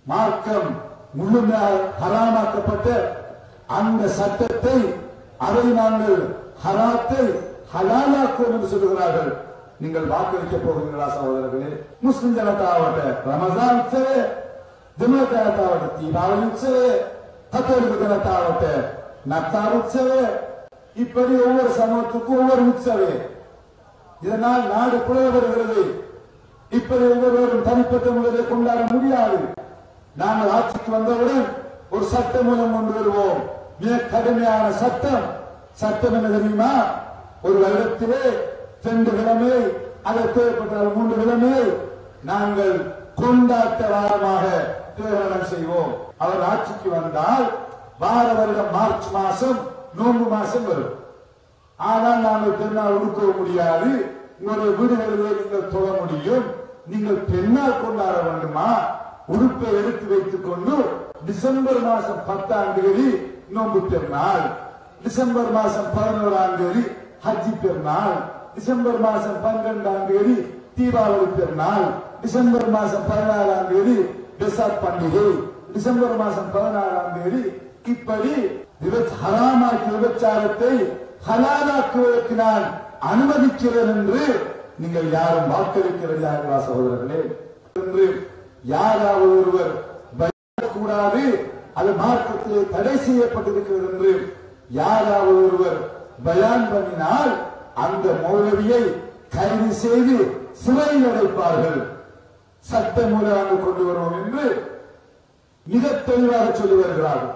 மார்க்கம் முழுமையாக ஹராமாக்கப்பட்ட அந்த சட்டத்தை அதை நாங்கள் ஹராத்தை ஹலாலாக்குவோம் என்று சொல்லுகிறார்கள் நீங்கள் வாக்களிக்க போகிறீர்களா சகோதரர்களே முஸ்லிம் ஜனதாவட்ட ரமஜான் உற்சவே ದಿನ ಜನತಾವಟ ದೀಪಾವಳಿ ಉತ್ಸವೇ கத்தோலிக்க ஜனதாவட்ட நத்தார் உற்சவே இப்படி ஒவ்வொரு சமூகத்துக்கும் ஒவ்வொரு உற்சவே இதனால் நாடு புலக வருகிறது இப்படி ஒவ்வொருவரும் தனிப்பட்ட முறையில் கொண்டாட முடியாது நாங்கள் ஆட்சிக்கு வந்தவுடன் ஒரு சட்ட மூலம் கொண்டு வருவோம் மிக கடுமையான சட்டம் சட்டம் என்ன தெரியுமா ஒரு வருடத்திலே ரெண்டு கிழமை அதற்கு தேவைப்பட்டால் மூன்று கிழமை நாங்கள் கொண்டாட்ட வாரமாக பிரகடனம் செய்வோம் அவர் ஆட்சிக்கு வந்தால் வார வருடம் மார்ச் மாசம் நோன்பு மாசம் வரும் ஆனால் நாங்கள் பெண்ணால் உடுக்க முடியாது உங்களுடைய வீடுகளிலே நீங்கள் தொழ முடியும் நீங்கள் பெண்ணால் கொண்டாட வேண்டுமா உடுப்பை எடுத்து வைத்துக் கொண்டு டிசம்பர் மாசம் பத்தாம் தேதி நோன்பு பெருநாள் டிசம்பர் மாசம் பதினோராம் தேதி ஹஜ்ஜி பெருநாள் டிசம்பர் மாசம் பன்னிரெண்டாம் தேதி தீபாவளி பெருநாள் டிசம்பர் மாசம் பதினாறாம் தேதி பெசாத் பண்டிகை டிசம்பர் மாசம் பதினாறாம் தேதி இப்படி விபச்- ஹராமாக்கிய விபச்சாரத்தை ஹலாலாக்குவதற்கு நான் அனுமதிக்கிறேன் என்று நீங்கள் யாரும் வாக்களிக்கிறீர்களா சகோதரர்களே என்று யாராவது ஒருவர் கூடாது அது மார்க்கத்திலே தடை செய்யப்பட்டிருக்கிறது என்று யாராவது ஒருவர் பயான் பண்ணினால் அந்த மௌலவியை கைது செய்து சிறையில் அடைப்பார்கள் சட்ட மூலம் கொண்டு வருவோம் என்று மிக தெளிவாக சொல்லி வருகிறார்கள்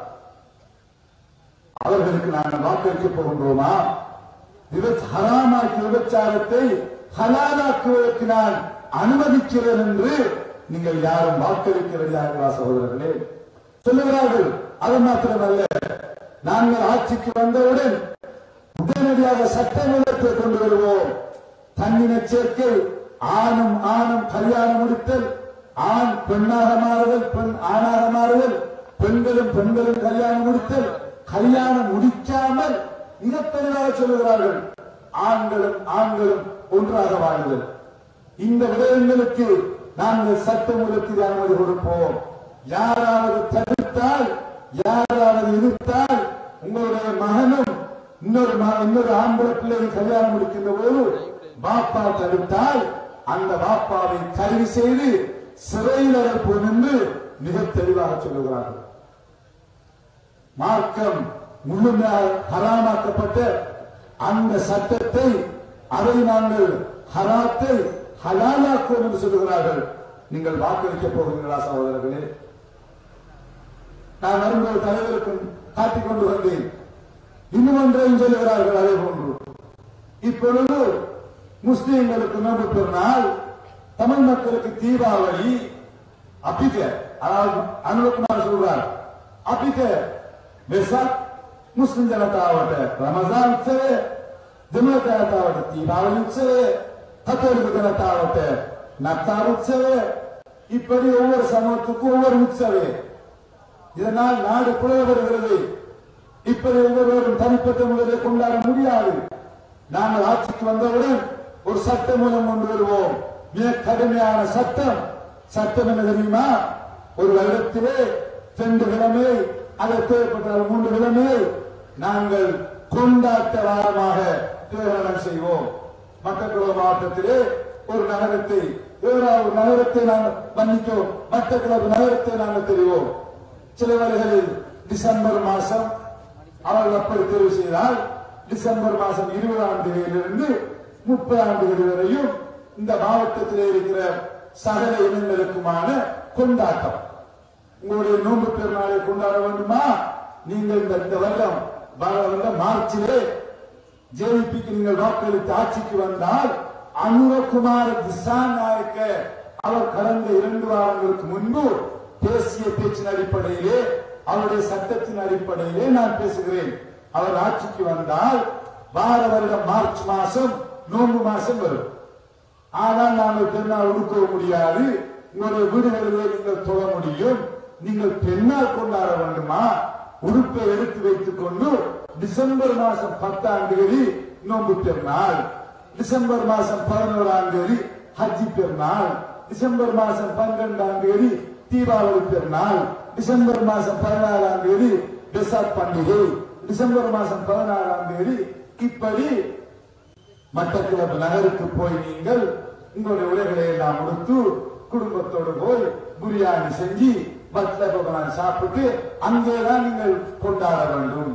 அவர்களுக்கு நாங்கள் வாக்களிக்க போகின்றோமா விபச் ஹராமாக்கிய விபச்சாரத்தை ஹலாலாக்குவதற்கு நான் அனுமதிக்கிறேன் என்று நீங்கள் யாரும் வாக்களிக்கிறீர்களா சகோதரர்களே சொல்லுகிறார்கள் அது மாத்திரமல்ல நாங்கள் ஆட்சிக்கு வந்தவுடன் உடனடியாக சட்டமன்றத்தை கொண்டு வருவோம் தன்னின சேர்க்கை ஆணும் ஆணும் கல்யாணம் முடித்தல் ஆண் பெண்ணாக மாறுதல் பெண் ஆணாக மாறுதல் பெண்களும் பெண்களும் கல்யாணம் முடித்தல் கல்யாணம் முடிக்காமல் மிக தெளிவாக சொல்லுகிறார்கள் ஆண்களும் ஆண்களும் ஒன்றாக வாழுதல் இந்த விடயங்களுக்கு நாங்கள் சட்டமூலத்தில் அனுமதி கொடுப்போம் யாராவது தடுத்தால் யாராவது எதிர்த்தால் உங்களுடைய மகனும் இன்னொரு ம- இன்னொரு ஆம்பளை பிள்ளையை கல்யாணம் முடிக்கின்ற போது பாப்பா தடுத்தால் அந்த பாப்பாவை கைது செய்து சிறையில் அடைப்போம் என்று மிக தெளிவாக சொல்லுகிறார்கள் மார்க்கம் முழுமையாக ஹராமாக்கப்பட்ட அந்த சட்டத்தை அதை நாங்கள் ஹராத்தை ஹலாலாக்குவோம் என்று சொல்லுகிறார்கள் நீங்கள் வாக்களிக்க போகிறீர்களா சகோதரர்களே நான் வரும்போது தலைவருக்கும் காட்டிக் கொண்டு வந்தேன் இன்னும் ஒன்றையும் சொல்லுகிறார்கள் அதே போன்று இப்பொழுது முஸ்லிம்களுக்கு நோன்பு பெருநாள் தமிழ் மக்களுக்கு தீபாவளி அப்பிக்க அதாவது அனுலகுமார் சொல்றார் அப்பிக்க வெசாக் முஸ்லிம் ஜனதாவட்ட ரமஜான் உற்சவே தின ஜனதாவட்ட தீபாவளி உற்சவே கத்தோலிக்க ஜனதாவட்ட நத்தார் உற்சவே இப்படி ஒவ்வொரு சமூகத்துக்கும் ஒவ்வொரு உற்சவே இதனால் நாடு புலக வருகிறது இப்படி ஒவ்வொருவரும் தனிப்பட்ட முறையில் கொண்டாட முடியாது நாங்கள் ஆட்சிக்கு வந்தவுடன் ஒரு சட்ட மூலம் கொண்டு வருவோம் மிக கடுமையான சட்டம் சட்டம் என்ன தெரியுமா ஒரு வருடத்திலே ரெண்டு கிழமை அதற்கு தேவைப்பட்டால் மூன்று கிழமை நாங்கள் கொண்டாட்ட வாரமாக பிரகடனம் செய்வோம் மட்டக்குளம் மாவட்டத்திலே ஒரு நகரத்தை வேறாவது ஒரு நகரத்தை நாங்கள் மன்னித்தோம் மட்டக்குளம் நகரத்தை நாங்கள் தெரிவோம் சில வேளைகளில் டிசம்பர் மாசம் அவர்கள் அப்படி தெரிவு செய்தால் டிசம்பர் மாசம் இருபதாம் தேதியிலிருந்து முப்பதாம் தேதி வரையும் இந்த மாவட்டத்தில் இருக்கிற சகல இனங்களுக்குமான கொண்டாட்டம் உங்களுடைய நோன்பு பெருநாளை கொண்டாட வேண்டுமா நீங்கள் இந்த இந்த வருடம் வர வருடம் மார்ச்சிலே ஜேவிபிக்கு நீங்கள் வாக்களித்து ஆட்சிக்கு வந்தால் அனுரகுமார திசாநாயக்க அவர் கடந்த இரண்டு வாரங்களுக்கு முன்பு பேசிய பேச்சின் அடிப்படையிலே அவருடைய சட்டத்தின் அடிப்படையிலே நான் பேசுகிறேன் அவர் ஆட்சிக்கு வந்தால் வார வருடம் மார்ச் மாசம் நோன்பு மாசம் வரும் ஆனால் நாங்கள் பெண்ணால் உடுக்க முடியாது உங்களுடைய வீடுகளிலே நீங்கள் தொழ முடியும் நீங்கள் பெண்ணால் கொண்டாட வேண்டுமா உடுப்பை எடுத்து வைத்துக் கொண்டு டிசம்பர் மாசம் பத்தாம் தேதி நோன்பு பெருநாள் டிசம்பர் மாசம் பதினோராம் தேதி ஹஜ்ஜி பெருநாள் டிசம்பர் மாசம் பன்னிரெண்டாம் தேதி தீபாவளி பெருநாள் டிசம்பர் மாசம் பதினாறாம் தேதி பெசாக் பண்டிகை டிசம்பர் மாசம் பதினாறாம் தேதி இப்படி மட்டக்கிழப்பு நகருக்கு போய் நீங்கள் உங்களுடைய உடைகளை எல்லாம் உடுத்து குடும்பத்தோடு போய் பிரியாணி செஞ்சு பட்ல பகவான் சாப்பிட்டு அங்கேதான் நீங்கள் கொண்டாட வேண்டும்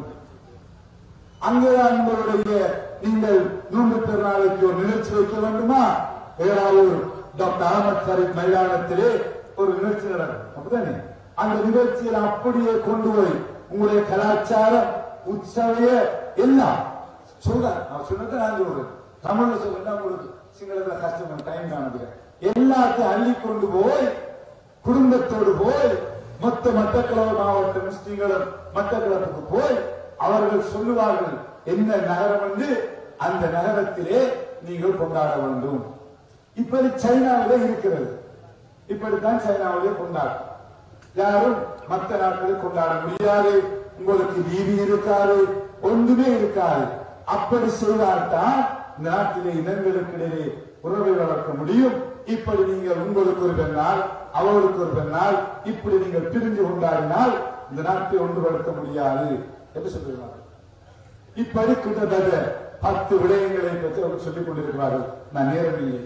அங்கேதான் உங்களுடைய நீங்கள் நோன்பு பெருநாளைக்கு ஒரு நிகழ்ச்சி வைக்க வேண்டுமா ஏறாவூர் டாக்டர் அகமது ஃபரீத் மைதானத்திலே ஒரு நிகழ்ச்சி நடக்கும் அப்படிதானே அந்த நிகழ்ச்சியில் அப்படியே கொண்டு போய் உங்களுடைய கலாச்சாரம் உற்சவைய எல்லாம் சொல்றேன் நான் சொன்னதை நான் சொல்றேன் தமிழ்ல சொல்றேன் உங்களுக்கு சிங்களத்துல கஷ்டம் டைம் காணுகிறேன் எல்லாத்தையும் அள்ளி கொண்டு போய் குடும்பத்தோடு போய் மொத்த மட்டக்களவு மாவட்ட முஸ்லிம்களும் மட்டக்களப்புக்கு போய் அவர்கள் சொல்லுவார்கள் என்ன நகரம் என்று அந்த நகரத்திலே நீங்கள் கொண்டாட வேண்டும் இப்படி சைனாவிலே இருக்கிறது இப்படித்தான் சைனாவிலே கொண்டாடும் யாரும் மற்ற நாட்களில் கொண்டாட முடியாது உங்களுக்கு நீதி இருக்காது ஒன்றுமே இருக்காது அப்படி செய்தால்தான் இந்த நாட்டிலே இனங்களுக்கிடையே உறவை வளர்க்க முடியும் இப்படி நீங்கள் உங்களுக்கு ஒரு பெண்ணால் அவர்களுக்கு ஒரு பெண்ணால் இப்படி நீங்கள் பிரிஞ்சு கொண்டாடினால் இந்த நாட்டை ஒன்றுபடுத்த முடியாது என்று சொல்லுகிறார்கள் இப்படி கிட்டத்தட்ட பத்து விடயங்களை பற்றி அவர்கள் சொல்லிக் கொண்டிருக்கிறார்கள் நான் நேரம் இல்லை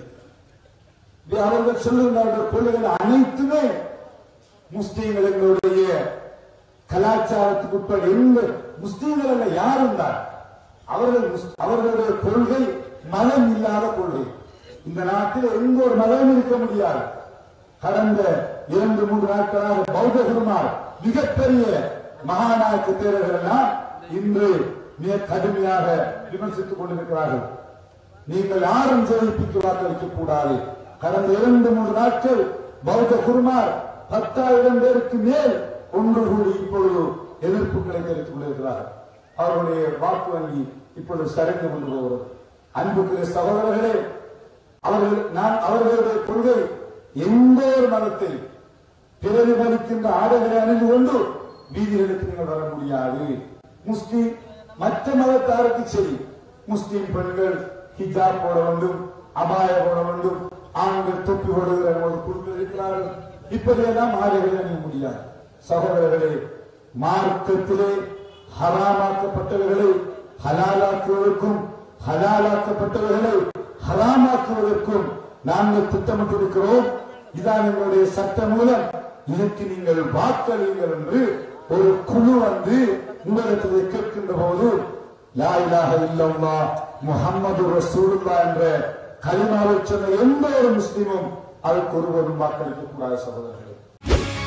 இது அவர்கள் சொல்லுகிறார்கள் கொள்கைகள் அனைத்துமே முஸ்லீம்கள் எங்களுடைய கலாச்சாரத்துக்கு உட்பட எந்த முஸ்லீம்கள் அல்ல யாரும் தான் அவர்கள் முஸ்- அவர்களுடைய கொள்கை மதம் இல்லாத கொள்கை இந்த நாட்டில் எந்த ஒரு மதமும் இருக்க முடியாது கடந்த இரண்டு மூன்று நாட்களாக பௌத்த குருமார் மிகப்பெரிய மகாநாயக்க தேரர்கள் எல்லாம் இன்று மிக கடுமையாக விமர்சித்துக் கொண்டிருக்கிறார்கள் நீங்கள் யாரும் ஜெயிப்பிக்கு வாக்களிக்க கூடாது கடந்த இரண்டு மூன்று நாட்கள் பௌத்த குருமார் பத்தாயிரம் பேருக்கு மேல் ஒன்று கூடி இப்பொழுது எதிர்ப்புகளை தெரிவித்துக் கொண்டிருக்கிறார்கள் அவர்களுடைய வாக்கு வங்கி இப்பொழுது சரிந்து கொண்டு போகிறது அன்புக்குரிய சகோதரர்களே அவர்கள் நான் அவர்களுடைய கொள்கை எந்த ஒரு மதத்தை பிரதிபலிக்கின்ற ஆடைகளை அணிந்து கொண்டு வீதிகளுக்கு நீங்கள் வர முடியாது முஸ்லிம் மற்ற மதத்தாருக்கு சரி முஸ்லிம் பெண்கள் ஹிஜாப் போட வேண்டும் அபாய போட வேண்டும் ஆண்கள் தொப்பி போடுகிற ஒரு குழுக்கள் இருக்கிறார்கள் இப்படியெல்லாம் ஆடைகளை அணிய முடியாது சகோதரர்களே மார்க்கத்திலே ஹராமாக்கப்பட்டவர்களை ஹலாலாக்குவதற்கும் ஹலாலாக்கப்பட்டவர்களை ஹராமாக்குவதற்கும் நாங்கள் திட்டமிட்டிருக்கிறோம் இதான் எங்களுடைய சட்ட மூலம் இதற்கு நீங்கள் வாக்களியுங்கள் என்று ஒரு குழு வந்து உங்களிடத்தில் கேட்கின்ற போது லா இலாஹ இல்லல்லாஹ் முஹம்மது ரசூலுல்லாஹ் என்ற கலிமாவை சொன்ன எந்த ஒரு முஸ்லிமும் அதற்கு ஒருவரும் வாக்களிக்க கூடாது சகோதரர்களே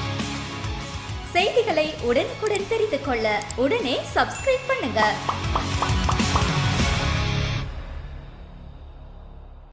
செய்திகளை உடனுக்குடன் தெரிந்து கொள்ள உடனே சப்ஸ்கிரைப் பண்ணுங்க